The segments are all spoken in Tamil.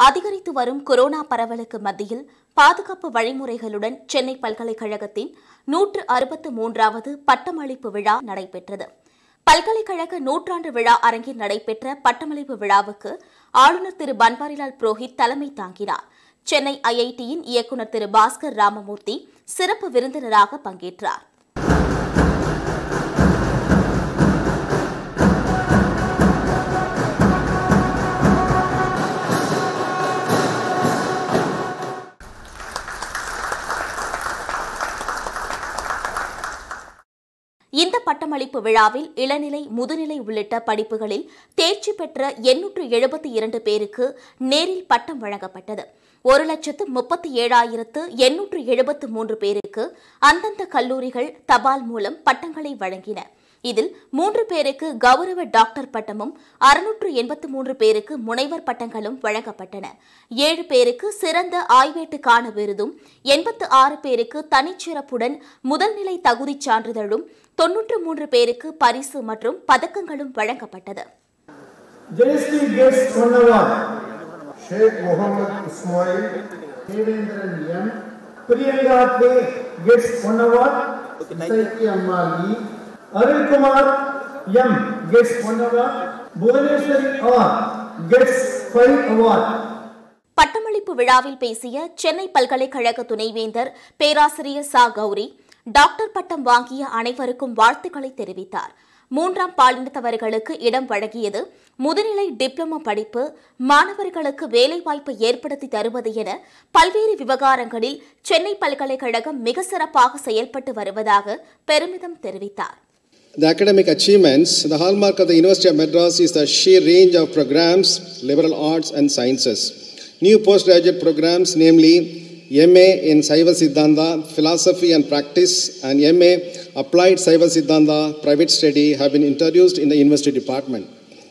அதிகரித்து வரும் கொரோனா பரவலுக்கு மத்தியில் பாதுகாப்பு வழிமுறைகளுடன் சென்னை பல்கலைக்கழகத்தின் நூற்று அறுபத்து மூன்றாவது பட்டமளிப்பு விழா நடைபெற்றது பல்கலைக்கழக நூற்றாண்டு விழா அரங்கில் நடைபெற்ற பட்டமளிப்பு விழாவுக்கு ஆளுநர் திரு பன்வாரிலால் புரோஹித் தலைமை தாங்கினார் சென்னை ஐஐடியின் இயக்குநர் திரு பாஸ்கர் ராமமூர்த்தி சிறப்பு விருந்தினராக பங்கேற்றார் இந்த பட்டமளிப்பு விழாவில் இளநிலை முதுநிலை உள்ளிட்ட படிப்புகளில் தேர்ச்சி பெற்ற எண்ணூற்று எழுபத்தி இரண்டு பேருக்கு நேரில் பட்டம் வழங்கப்பட்டது ஒரு லட்சத்து முப்பத்தி ஏழாயிரத்து எண்ணூற்று எழுபத்து மூன்று பேருக்கு அந்தந்த கல்லூரிகள் தபால் மூலம் பட்டங்களை வழங்கின இதில் மூன்று பேருக்கு கௌரவ டாக்டர் பட்டமும் அறுநூற்று எண்பத்து மூன்று பேருக்கு முனைவர் பட்டங்களும் வழங்கப்பட்டன ஏழு பேருக்கு சிறந்த ஆய்வேட்டுக்கான விருதும் எண்பத்து ஆறு பேருக்கு தனிச்சிறப்புடன் முதல்நிலை தகுதிச் சான்றிதழும் தொன்னூற்று மூன்று பேருக்கு பரிசு மற்றும் பதக்கங்களும் வழங்கப்பட்டது JST gets one award. Sheikh Mohammed Ismail, Devendran M. Priyanka K gets one award. Saiki Ammali. Arul Kumar M gets one award. Bhuvaneshwari R gets five award. பட்டமளிப்பு விழாவில் பேசிய சென்னை பல்கலைக்கழக துணைவேந்தர் பேராசிரியர் சா கௌரி டாக்டர் பட்டம் வாங்கிய அனைவருக்கும் வாழ்த்துக்களை தெரிவித்தார் மூன்றாம் பாலினத்தவர்களுக்கு இடம் வழங்கியது முதுநிலை டிப்ளமோ படிப்பு மாணவர்களுக்கு வேலைவாய்ப்பு ஏற்படுத்தி தருவது என பல்வேறு விவகாரங்களில் சென்னை பல்கலைக்கழகம் மிக சிறப்பாக செயல்பட்டு வருவதாக பெருமிதம் தெரிவித்தார் The academic achievements, the hallmark of the University of Madras is the sheer range of programs, liberal arts and sciences. New postgraduate programs, namely MA in Saiva Siddhanta, Philosophy and Practice, and MA Applied Saiva Siddhanta, Private Study, have been introduced in the University Department.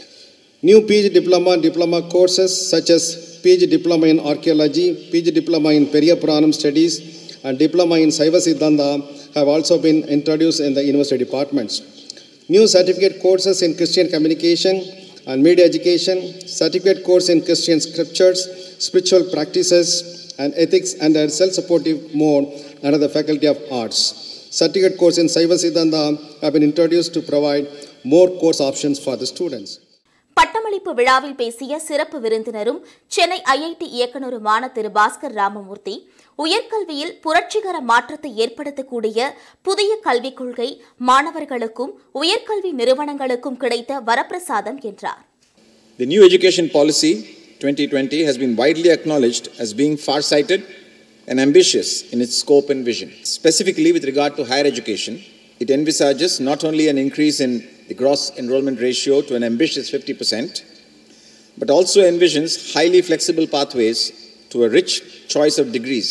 New PG Diploma and Diploma courses such as PG Diploma in Archaeology, PG Diploma in Periya Puranam Studies, and Diploma in Saiva Siddhanta have also been introduced in the university departments. New certificate courses in Christian communication and media education, certificate course in Christian scriptures, spiritual practices, and ethics under self-supportive mode under the Faculty of Arts. Certificate course in Saiva Siddhanta have been introduced to provide more course options for the students. பட்டமளிப்பு விழாவில் பேசிய சிறப்பு விருந்தினரும் சென்னை ஐஐடி இயக்குநருமான திரு பாஸ்கர் ராமமூர்த்தி உயர்கல்வியில் புரட்சிகர மாற்றத்தை ஏற்படுத்தக்கூடிய புதிய கல்விக் கொள்கை மாணவர்களுக்கும் உயர்கல்வி நிறுவனங்களுக்கும் கிடைத்த வரப்பிரசாதம் என்றார் The new education policy 2020 has been widely acknowledged as being farsighted and ambitious in its scope and vision. Specifically, with regard to higher education, it envisages not only an increase in the gross enrollment ratio to an ambitious 50%, but also envisions highly flexible pathways to a rich choice of degrees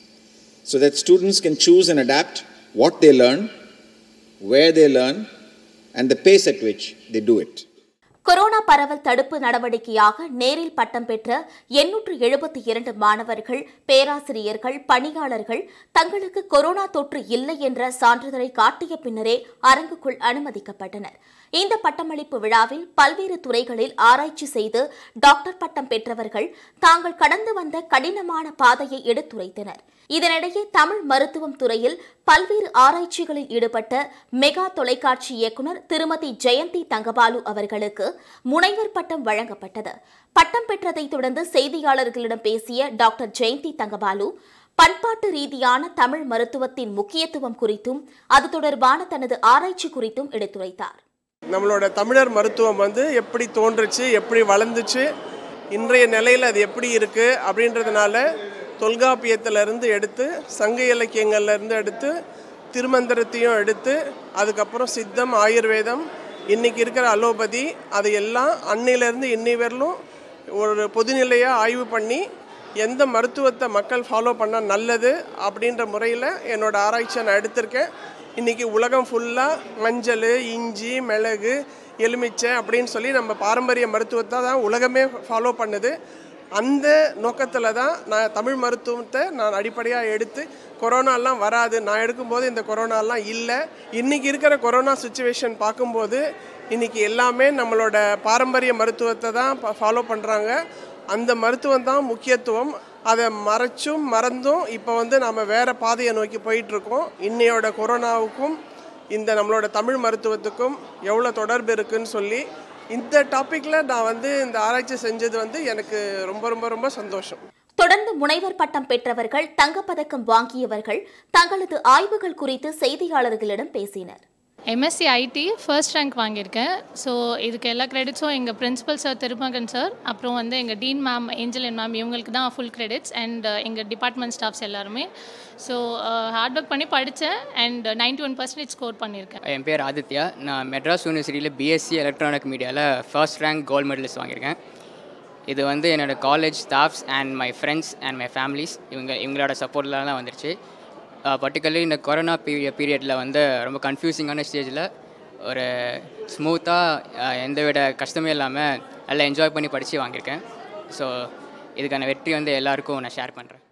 so that students can choose and adapt what they learn, where they learn, and the pace at which they do it. Corona பரவல் தடுப்பு நடவடிக்கையாக நேரில் பட்டம் பெற்ற எண்ணூற்று எழுபத்தி இரண்டு மாணவர்கள் பேராசிரியர்கள் பணியாளர்கள் தங்களுக்கு கொரோனா தொற்று இல்லை என்ற சான்றிதழை காட்டிய பின்னரே அரங்குக்குள் அனுமதிக்கப்பட்டனர் இந்த பட்டமளிப்பு விழாவில் பல்வேறு துறைகளில் ஆராய்ச்சி செய்து டாக்டர் பட்டம் பெற்றவர்கள் தாங்கள் கடந்து வந்த கடினமான பாதையை எடுத்துரைத்தனர் இதனிடையே தமிழ் மருத்துவம் துறையில் பல்வேறு ஆராய்ச்சிகளில் ஈடுபட்ட மெகா தொலைக்காட்சி இயக்குநர் திருமதி ஜெயந்தி தங்கபாலு அவர்களுக்கு முனைவர் பட்டம் வழங்கப்பட்டது பட்டம் பெற்றதைத் தொடர்ந்து செய்தியாளர்களிடம் பேசிய டாக்டர் ஜெயந்தி தங்கபாலு பண்பாட்டு ரீதியான தமிழ் மருத்துவத்தின் முக்கியத்துவம் குறித்தும் அது தொடர்பான தனது ஆராய்ச்சி குறித்தும் எடுத்துரைத்தார் நம்மளோட தமிழர் மருத்துவம் வந்து எப்படி தோன்றுச்சு எப்படி வளர்ந்துச்சு இன்றைய நிலையில் அது எப்படி இருக்குது அப்படின்றதுனால தொல்காப்பியத்திலிருந்து எடுத்து சங்க இலக்கியங்கள்லேருந்து எடுத்து திருமந்திரத்தையும் எடுத்து அதுக்கப்புறம் சித்தம் ஆயுர்வேதம் இன்றைக்கி இருக்கிற அலோபதி அதையெல்லாம் அன்னையிலேருந்து இன்னி வரலும் ஒரு பொதுநிலையாக ஆய்வு பண்ணி எந்த மருத்துவத்தை மக்கள் ஃபாலோ பண்ணால் நல்லது அப்படின்ற முறையில் என்னோடய ஆராய்ச்சியை நான் எடுத்திருக்கேன் இன்றைக்கி உலகம் ஃபுல்லாக மஞ்சள் இஞ்சி மிளகு எலுமிச்சை அப்படின்னு சொல்லி நம்ம பாரம்பரிய மருத்துவத்தை தான் உலகமே ஃபாலோ பண்ணுது அந்த நோக்கத்தில் தான் நான் தமிழ் மருத்துவத்தை நான் அடிப்படையாக எடுத்து கொரோனாலாம் வராது நான் எடுக்கும்போது இந்த கொரோனாலாம் இல்லை இன்றைக்கி இருக்கிற கொரோனா சுச்சுவேஷன் பார்க்கும்போது இன்றைக்கி எல்லாமே நம்மளோட பாரம்பரிய மருத்துவத்தை தான் ஃபாலோ பண்ணுறாங்க அந்த மருத்துவம் தான் முக்கியத்துவம் அதை மறைச்சும் மறந்தும் இப்போ வந்து நம்ம வேற பாதையை நோக்கி போயிட்டு இருக்கோம் இன்னையோட கொரோனாவுக்கும் இந்த நம்மளோட தமிழ் மருத்துவத்துக்கும் எவ்வளோ தொடர்பு இருக்குன்னு சொல்லி இந்த டாப்பிக்கில் நான் வந்து இந்த ஆராய்ச்சி செஞ்சது வந்து எனக்கு ரொம்ப ரொம்ப ரொம்ப சந்தோஷம் தொடர்ந்து முனைவர் பட்டம் பெற்றவர்கள் தங்கப்பதக்கம் வாங்கியவர்கள் தங்களது ஆய்வுகள் குறித்து செய்தியாளர்களிடம் பேசினர் எம்எஸ்சி ஐடி ஃபர்ஸ்ட் ரேங்க் வாங்கியிருக்கேன் ஸோ இதுக்கு எல்லா கிரெடிட்ஸும் எங்கள் பிரின்சிபல் சார் திருமகன் சார் அப்புறம் வந்து எங்கள் டீன் மேம் ஏஞ்சலின் மேம் இவங்களுக்கு தான் ஃபுல் கிரெடிட்ஸ் அண்ட் எங்கள் டிபார்ட்மெண்ட் ஸ்டாஃப்ஸ் எல்லாருமே ஸோ ஹார்ட் ஒர்க் பண்ணி படித்தேன் and ninety one percentage score பண்ணியிருக்கேன் என் பேர் ஆதித்யா நான் மெட்ராஸ் யூனிவர்சிட்டியில் பிஎஸ்சி எலக்ட்ரானிக் மீடியாவில் ஃபர்ஸ்ட் ரேங்க் கோல்டு மெடலிஸ்ட் வாங்கியிருக்கேன் இது வந்து என்னோட college staffs and my friends and my families இவங்க இவங்களோட சப்போர்ட்லாம் தான் வந்துருச்சு பர்டிகுலர்லி இந்த கொரோனா பீரிய பீரியடில் வந்து ரொம்ப கன்ஃபியூசிங்கான ஸ்டேஜில் ஒரு ஸ்மூத்தாக எந்தவித கஷ்டமே இல்லாமல் நல்லா என்ஜாய் பண்ணி படித்து வாங்கியிருக்கேன் ஸோ இதுக்கான வெற்றி வந்து எல்லாருக்கும் நான் ஷேர் பண்ணுறேன்